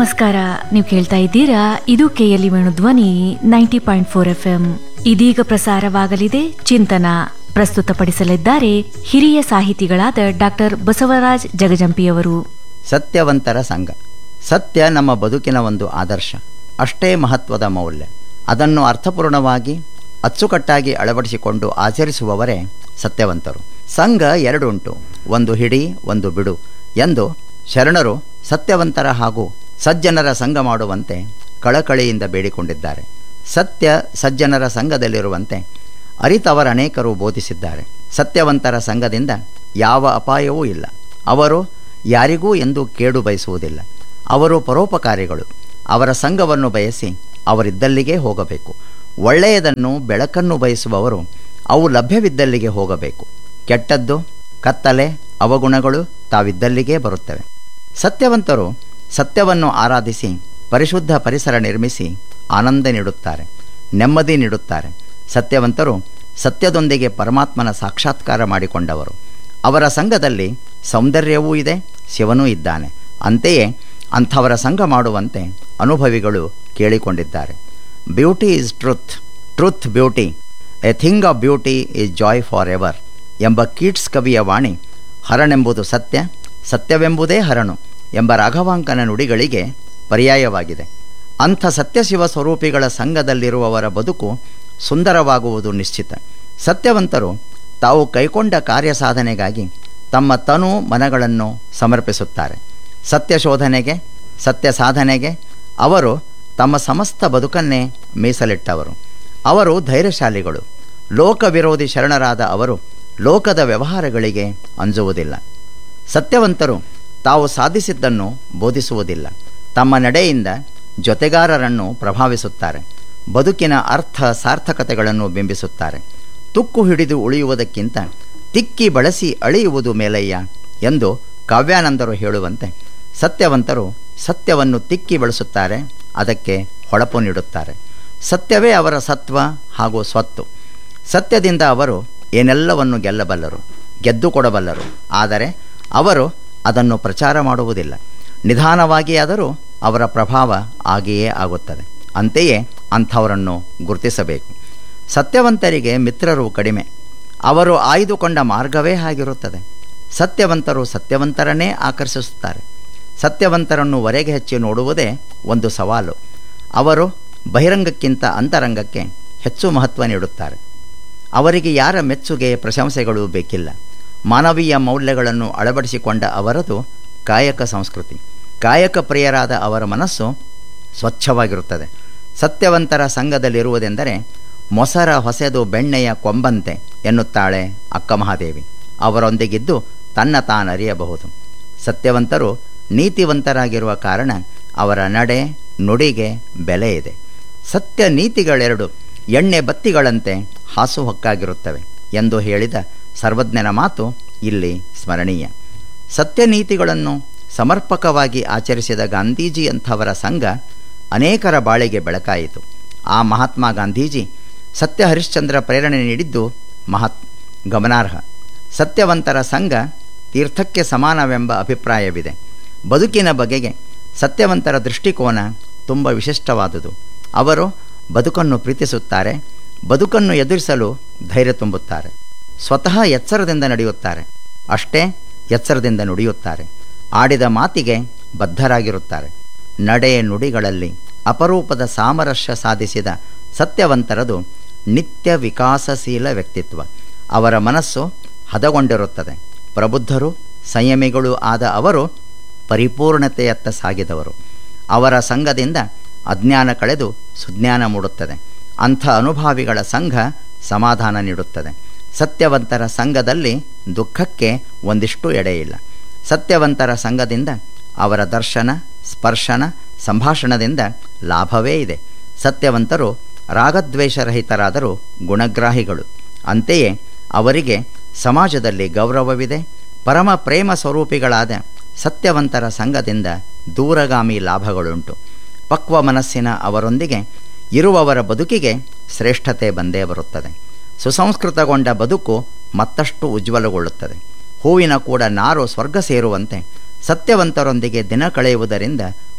ನಮಸ್ಕಾರ ನೀವು ಕೇಳ್ತಾ ಇದ್ದೀರಾ ಇದು KLE Venu Dhwani ninety point four F M ಇದೀಗ ಪ್ರಸಾರವಾಗಲಿದೆ ಚಿಂತನ ಪ್ರಸ್ತುತಪಡಿಸಲಿದ್ದಾರೆ ಹಿರಿಯ ಸಾಹಿತಿಗಳಾದ ಡಾಕ್ಟರ್ ಬಸವರಾಜ್ ಜಗಜಂಪಿಯವರು ಸತ್ಯವಂತರ ಸಂಘ ಸತ್ಯ ನಮ್ಮ ಬದುಕಿನ ಒಂದು ಆದರ್ಶ ಅಷ್ಟೇ ಮಹತ್ವದ ಮೌಲ್ಯ ಅದನ್ನು ಅರ್ಥಪೂರ್ಣವಾಗಿ ಅಚ್ಚುಕಟ್ಟಾಗಿ ಅಳವಡಿಸಿಕೊಂಡು ಆಚರಿಸುವವರೇ ಸತ್ಯವಂತರು ಸಂಘ ಎರಡುಂಟು ಒಂದು ಹಿಡಿ ಒಂದು ಬಿಡು ಎಂದು ಶರಣರು ಸತ್ಯವಂತರ ಹಾಗೂ ಸಜ್ಜನರ ಸಂಘ ಮಾಡುವಂತೆ ಕಳಕಳಿಯಿಂದ ಬೇಡಿಕೊಂಡಿದ್ದಾರೆ ಸತ್ಯ ಸಜ್ಜನರ ಸಂಘದಲ್ಲಿರುವಂತೆ ಅರಿತವರ ಅನೇಕರು ಬೋಧಿಸಿದ್ದಾರೆ ಸತ್ಯವಂತರ ಸಂಘದಿಂದ ಯಾವ ಅಪಾಯವೂ ಇಲ್ಲ ಅವರು ಯಾರಿಗೂ ಎಂದು ಕೇಡು ಬಯಸುವುದಿಲ್ಲ ಅವರು ಪರೋಪಕಾರಿಗಳು ಅವರ ಸಂಘವನ್ನು ಬಯಸಿ ಅವರಿದ್ದಲ್ಲಿಗೆ ಹೋಗಬೇಕು ಒಳ್ಳೆಯದನ್ನು ಬೆಳಕನ್ನು ಬಯಸುವವರು ಅವು ಲಭ್ಯವಿದ್ದಲ್ಲಿಗೆ ಹೋಗಬೇಕು ಕೆಟ್ಟದ್ದು ಕತ್ತಲೆ ಅವಗುಣಗಳು ತಾವಿದ್ದಲ್ಲಿಗೇ ಬರುತ್ತವೆ ಸತ್ಯವಂತರು ಸತ್ಯವನ್ನು ಆರಾಧಿಸಿ ಪರಿಶುದ್ಧ ಪರಿಸರ ನಿರ್ಮಿಸಿ ಆನಂದ ನೀಡುತ್ತಾರೆ ನೆಮ್ಮದಿ ನೀಡುತ್ತಾರೆ ಸತ್ಯವಂತರು ಸತ್ಯದೊಂದಿಗೆ ಪರಮಾತ್ಮನ ಸಾಕ್ಷಾತ್ಕಾರ ಮಾಡಿಕೊಂಡವರು ಅವರ ಸಂಘದಲ್ಲಿ ಸೌಂದರ್ಯವೂ ಇದೆ ಶಿವನೂ ಇದ್ದಾನೆ ಅಂತೆಯೇ ಅಂಥವರ ಸಂಘ ಮಾಡುವಂತೆ ಅನುಭವಿಗಳು ಕೇಳಿಕೊಂಡಿದ್ದಾರೆ beauty is truth truth beauty a thing of beauty is joy for ever ಎಂಬ ಕೀಟ್ಸ್ ಕವಿಯ ವಾಣಿ ಹರನೆಂಬುದು ಸತ್ಯ ಸತ್ಯವೆಂಬುದೇ ಹರನು ಎಂಬ ರಾಘವಾಂಕನ ನುಡಿಗಳಿಗೆ ಪರ್ಯಾಯವಾಗಿದೆ ಅಂಥ ಸತ್ಯಶಿವ ಸ್ವರೂಪಿಗಳ ಸಂಘದಲ್ಲಿರುವವರ ಬದುಕು ಸುಂದರವಾಗುವುದು ನಿಶ್ಚಿತ ಸತ್ಯವಂತರು ತಾವು ಕೈಕೊಂಡ ಕಾರ್ಯ ಸಾಧನೆಗಾಗಿ ತಮ್ಮ ತನು ಮನಗಳನ್ನು ಸಮರ್ಪಿಸುತ್ತಾರೆ ಸತ್ಯ ಶೋಧನೆಗೆ ಸತ್ಯ ಸಾಧನೆಗೆ ಅವರು ತಮ್ಮ ಸಮಸ್ತ ಬದುಕನ್ನೇ ಮೀಸಲಿಟ್ಟವರು ಅವರು ಧೈರ್ಯಶಾಲಿಗಳು ಲೋಕ ವಿರೋಧಿ ಶರಣರಾದ ಅವರು ಲೋಕದ ವ್ಯವಹಾರಗಳಿಗೆ ಅಂಜುವುದಿಲ್ಲ ಸತ್ಯವಂತರು ತಾವು ಸಾಧಿಸಿದ್ದನ್ನು ಬೋಧಿಸುವುದಿಲ್ಲ ತಮ್ಮ ನಡೆಯಿಂದ ಜೊತೆಗಾರರನ್ನು ಪ್ರಭಾವಿಸುತ್ತಾರೆ ಬದುಕಿನ ಅರ್ಥ ಸಾರ್ಥಕತೆಗಳನ್ನು ಬಿಂಬಿಸುತ್ತಾರೆ ತುಕ್ಕು ಹಿಡಿದು ಉಳಿಯುವುದಕ್ಕಿಂತ ತಿಕ್ಕಿ ಬಳಸಿ ಅಳಿಯುವುದು ಮೇಲಯ್ಯ ಎಂದು ಕಾವ್ಯಾನಂದರು ಹೇಳುವಂತೆ ಸತ್ಯವಂತರು ಸತ್ಯವನ್ನು ತಿಕ್ಕಿ ಬಳಸುತ್ತಾರೆ ಅದಕ್ಕೆ ಹೊಳಪು ನೀಡುತ್ತಾರೆ ಸತ್ಯವೇ ಅವರ ಸತ್ವ ಹಾಗೂ ಸ್ವತ್ತು ಸತ್ಯದಿಂದ ಅವರು ಏನೆಲ್ಲವನ್ನು ಗೆಲ್ಲಬಲ್ಲರು ಗೆದ್ದು ಕೊಡಬಲ್ಲರು ಆದರೆ ಅವರು ಅದನ್ನು ಪ್ರಚಾರ ಮಾಡುವುದಿಲ್ಲ ನಿಧಾನವಾಗಿಯಾದರೂ ಅವರ ಪ್ರಭಾವ ಆಗಿಯೇ ಆಗುತ್ತದೆ ಅಂತೆಯೇ ಅಂಥವರನ್ನು ಗುರುತಿಸಬೇಕು ಸತ್ಯವಂತರಿಗೆ ಮಿತ್ರರು ಕಡಿಮೆ ಅವರು ಆಯ್ದುಕೊಂಡ ಮಾರ್ಗವೇ ಆಗಿರುತ್ತದೆ ಸತ್ಯವಂತರು ಸತ್ಯವಂತರನ್ನೇ ಆಕರ್ಷಿಸುತ್ತಾರೆ ಸತ್ಯವಂತರನ್ನು ಹೊರೆಗೆ ಹಚ್ಚಿ ನೋಡುವುದೇ ಒಂದು ಸವಾಲು ಅವರು ಬಹಿರಂಗಕ್ಕಿಂತ ಅಂತರಂಗಕ್ಕೆ ಹೆಚ್ಚು ಮಹತ್ವ ನೀಡುತ್ತಾರೆ ಅವರಿಗೆ ಯಾರ ಮೆಚ್ಚುಗೆ ಪ್ರಶಂಸೆಗಳು ಬೇಕಿಲ್ಲ ಮಾನವೀಯ ಮೌಲ್ಯಗಳನ್ನು ಅಳವಡಿಸಿಕೊಂಡ ಅವರದು ಕಾಯಕ ಸಂಸ್ಕೃತಿ ಕಾಯಕ ಪ್ರಿಯರಾದ ಅವರ ಮನಸ್ಸು ಸ್ವಚ್ಛವಾಗಿರುತ್ತದೆ ಸತ್ಯವಂತರ ಸಂಘದಲ್ಲಿರುವುದೆಂದರೆ ಮೊಸರ ಹೊಸೆದು ಬೆಣ್ಣೆಯ ಕೊಂಬಂತೆ ಎನ್ನುತ್ತಾಳೆ ಅಕ್ಕ ಮಹಾದೇವಿ ಅವರೊಂದಿಗಿದ್ದು ತನ್ನ ತಾನರಿಯಬಹುದು ಸತ್ಯವಂತರು ನೀತಿವಂತರಾಗಿರುವ ಕಾರಣ ಅವರ ನಡೆ ನುಡಿಗೆ ಬೆಲೆ ಇದೆ ಸತ್ಯ ನೀತಿಗಳೆರಡು ಎಣ್ಣೆ ಬತ್ತಿಗಳಂತೆ ಹಾಸುಹೊಕ್ಕಾಗಿರುತ್ತವೆ ಎಂದು ಹೇಳಿದ ಸರ್ವಜ್ಞನ ಮಾತು ಇಲ್ಲಿ ಸ್ಮರಣೀಯ ಸತ್ಯನೀತಿಗಳನ್ನು ಸಮರ್ಪಕವಾಗಿ ಆಚರಿಸಿದ ಗಾಂಧೀಜಿಯಂಥವರ ಸಂಘ ಅನೇಕರ ಬಾಳಿಗೆ ಬೆಳಕಾಯಿತು ಆ ಮಹಾತ್ಮ ಗಾಂಧೀಜಿ ಸತ್ಯ ಹರಿಶ್ಚಂದ್ರ ಪ್ರೇರಣೆ ನೀಡಿದ್ದು ಮಹತ್ ಗಮನಾರ್ಹ ಸತ್ಯವಂತರ ಸಂಘ ತೀರ್ಥಕ್ಕೆ ಸಮಾನವೆಂಬ ಅಭಿಪ್ರಾಯವಿದೆ ಬದುಕಿನ ಬಗೆಗೆ ಸತ್ಯವಂತರ ದೃಷ್ಟಿಕೋನ ತುಂಬ ವಿಶಿಷ್ಟವಾದುದು ಅವರು ಬದುಕನ್ನು ಪ್ರೀತಿಸುತ್ತಾರೆ ಬದುಕನ್ನು ಎದುರಿಸಲು ಧೈರ್ಯ ತುಂಬುತ್ತಾರೆ ಸ್ವತಃ ಎಚ್ಚರದಿಂದ ನಡೆಯುತ್ತಾರೆ ಅಷ್ಟೇ ಎಚ್ಚರದಿಂದ ನುಡಿಯುತ್ತಾರೆ ಆಡಿದ ಮಾತಿಗೆ ಬದ್ಧರಾಗಿರುತ್ತಾರೆ ನಡೆ ನುಡಿಗಳಲ್ಲಿ ಅಪರೂಪದ ಸಾಮರಸ್ಯ ಸಾಧಿಸಿದ ಸತ್ಯವಂತರದು ನಿತ್ಯ ವಿಕಾಸಶೀಲ ವ್ಯಕ್ತಿತ್ವ ಅವರ ಮನಸ್ಸು ಹದಗೊಂಡಿರುತ್ತದೆ ಪ್ರಬುದ್ಧರು ಸಂಯಮಿಗಳು ಆದ ಅವರು ಪರಿಪೂರ್ಣತೆಯತ್ತ ಸಾಗಿದವರು ಅವರ ಸಂಘದಿಂದ ಅಜ್ಞಾನ ಕಳೆದು ಸುಜ್ಞಾನ ಮೂಡುತ್ತದೆ ಅಂಥ ಅನುಭಾವಿಗಳ ಸಂಘ ಸಮಾಧಾನ ನೀಡುತ್ತದೆ ಸತ್ಯವಂತರ ಸಂಘದಲ್ಲಿ ದುಃಖಕ್ಕೆ ಒಂದಿಷ್ಟು ಎಡೆಯಿಲ್ಲ ಸತ್ಯವಂತರ ಸಂಘದಿಂದ ಅವರ ದರ್ಶನ ಸ್ಪರ್ಶನ ಸಂಭಾಷಣದಿಂದ ಲಾಭವೇ ಇದೆ ಸತ್ಯವಂತರು ರಾಗದ್ವೇಷರಹಿತರಾದರೂ ಗುಣಗ್ರಾಹಿಗಳು ಅಂತೆಯೇ ಅವರಿಗೆ ಸಮಾಜದಲ್ಲಿ ಗೌರವವಿದೆ ಪರಮ ಪ್ರೇಮ ಸ್ವರೂಪಿಗಳಾದ ಸತ್ಯವಂತರ ಸಂಘದಿಂದ ದೂರಗಾಮಿ ಲಾಭಗಳುಂಟು ಪಕ್ವ ಮನಸ್ಸಿನ ಅವರೊಂದಿಗೆ ಇರುವವರ ಬದುಕಿಗೆ ಶ್ರೇಷ್ಠತೆ ಬಂದೇ ಬರುತ್ತದೆ ಸುಸಂಸ್ಕೃತಗೊಂಡ ಬದುಕು ಮತ್ತಷ್ಟು ಉಜ್ವಲಗೊಳ್ಳುತ್ತದೆ ಹೂವಿನ ಕೂಡ ನಾರು ಸ್ವರ್ಗ ಸೇರುವಂತೆ ಸತ್ಯವಂತರೊಂದಿಗೆ ದಿನ ಕಳೆಯುವುದರಿಂದ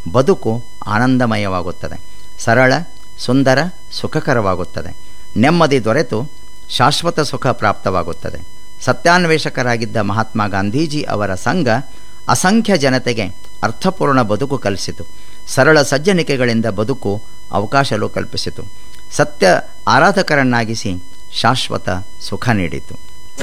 ಬದುಕು ಆನಂದಮಯವಾಗುತ್ತದೆ ಸರಳ ಸುಂದರ ಸುಖಕರವಾಗುತ್ತದೆ ನೆಮ್ಮದಿ ದೊರೆತು ಶಾಶ್ವತ ಸುಖ ಪ್ರಾಪ್ತವಾಗುತ್ತದೆ ಸತ್ಯಾನ್ವೇಷಕರಾಗಿದ್ದ ಮಹಾತ್ಮ ಗಾಂಧೀಜಿ ಅವರ ಸಂಘ ಅಸಂಖ್ಯ ಜನತೆಗೆ ಅರ್ಥಪೂರ್ಣ ಬದುಕು ಕಲಿಸಿತು ಸರಳ ಸಜ್ಜನಿಕೆಗಳಿಂದ ಬದುಕು ಅವಕಾಶಲು ಕಲ್ಪಿಸಿತು ಸತ್ಯ ಆರಾಧಕರನ್ನಾಗಿಸಿ ಶಾಶ್ವತ ಸುಖ ನೀಡಿತು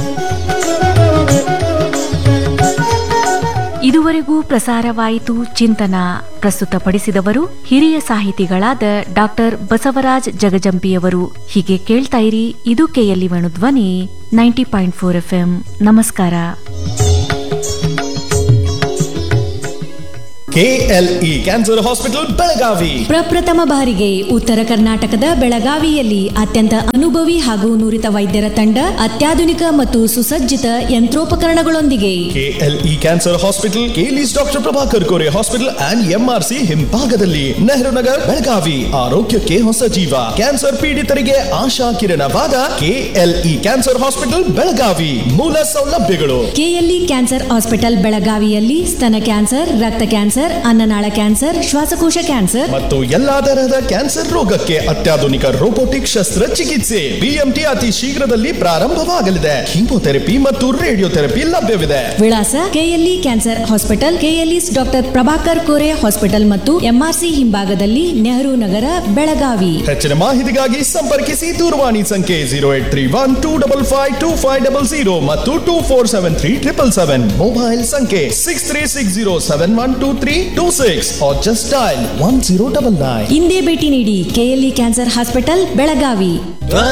ಇದುವರೆಗೂ ಪ್ರಸಾರವಾಯಿತು ಚಿಂತನ ಪ್ರಸ್ತುತಪಡಿಸಿದವರು ಹಿರಿಯ ಸಾಹಿತಿಗಳಾದ ಡಾಕ್ಟರ್ ಬಸವರಾಜ್ ಜಗಜಂಪಿಯವರು ಹೀಗೆ ಕೇಳ್ತಾ ಇರಿ ಇದು KLE Dhwani ninety point four F ನಮಸ್ಕಾರ ಕೆಎಲ್ಇ ಕ್ಯಾನ್ಸರ್ ಹಾಸ್ಪಿಟಲ್ ಬೆಳಗಾವಿ ಪ್ರಪ್ರಥಮ ಬಾರಿಗೆ ಉತ್ತರ ಕರ್ನಾಟಕದ ಬೆಳಗಾವಿಯಲ್ಲಿ ಅತ್ಯಂತ ಅನುಭವಿ ಹಾಗೂ ನುರಿತ ವೈದ್ಯರ ತಂಡ ಅತ್ಯಾಧುನಿಕ ಮತ್ತು ಸುಸಜ್ಜಿತ ಯಂತ್ರೋಪಕರಣಗಳೊಂದಿಗೆ KLE cancer hospital KLE's doctor Prabhakar Kore hospital and MRC ಹಿಂಭಾಗದಲ್ಲಿ ನೆಹರು ನಗರ್ ಬೆಳಗಾವಿ ಆರೋಗ್ಯಕ್ಕೆ ಹೊಸ ಜೀವ ಕ್ಯಾನ್ಸರ್ ಪೀಡಿತರಿಗೆ ಆಶಾ ಕಿರಣವಾದ ಕೆಎಲ್ಇ ಕ್ಯಾನ್ಸರ್ ಹಾಸ್ಪಿಟಲ್ ಬೆಳಗಾವಿ ಮೂಲ ಸೌಲಭ್ಯಗಳು ಕೆಎಲ್ಇ ಕ್ಯಾನ್ಸರ್ ಹಾಸ್ಪಿಟಲ್ ಬೆಳಗಾವಿಯಲ್ಲಿ ಸ್ತನ ಕ್ಯಾನ್ಸರ್ ರಕ್ತ ಕ್ಯಾನ್ಸರ್ ಅನ್ನನಾಳ ಕ್ಯಾನ್ಸರ್ ಶ್ವಾಸಕೋಶ ಕ್ಯಾನ್ಸರ್ ಮತ್ತು ಎಲ್ಲಾ ತರಹದ ಕ್ಯಾನ್ಸರ್ ರೋಗಕ್ಕೆ ಅತ್ಯಾಧುನಿಕ ರೋಬೋಟಿಕ್ ಶಸ್ತ್ರ ಚಿಕಿತ್ಸೆ ಬಿಎಂಟಿ ಅತಿ ಶೀಘ್ರದಲ್ಲಿ ಪ್ರಾರಂಭವಾಗಲಿದೆ ಕೀಮೋಥೆರಪಿ ಮತ್ತು ರೇಡಿಯೋಥೆರಪಿ ಲಭ್ಯವಿದೆ ವಿಳಾಸ KLE cancer hospital KLE's doctor Prabhakar Kore hospital ಮತ್ತು ಎಂಆರ್ಸಿ ಹಿಂಭಾಗದಲ್ಲಿ ನೆಹರು ನಗರ ಬೆಳಗಾವಿ ಹೆಚ್ಚಿನ ಮಾಹಿತಿಗಾಗಿ ಸಂಪರ್ಕಿಸಿ ದೂರವಾಣಿ ಸಂಖ್ಯೆ zero eight three one two double five two five double zero ಮತ್ತು two four seven three triple seven mobile ಸಂಖ್ಯೆ six three six zero seven one two three two six just dial one zero double nine ಇಂದೇ ಭೇಟಿ ನೀಡಿ KLE cancer hospital Belagavi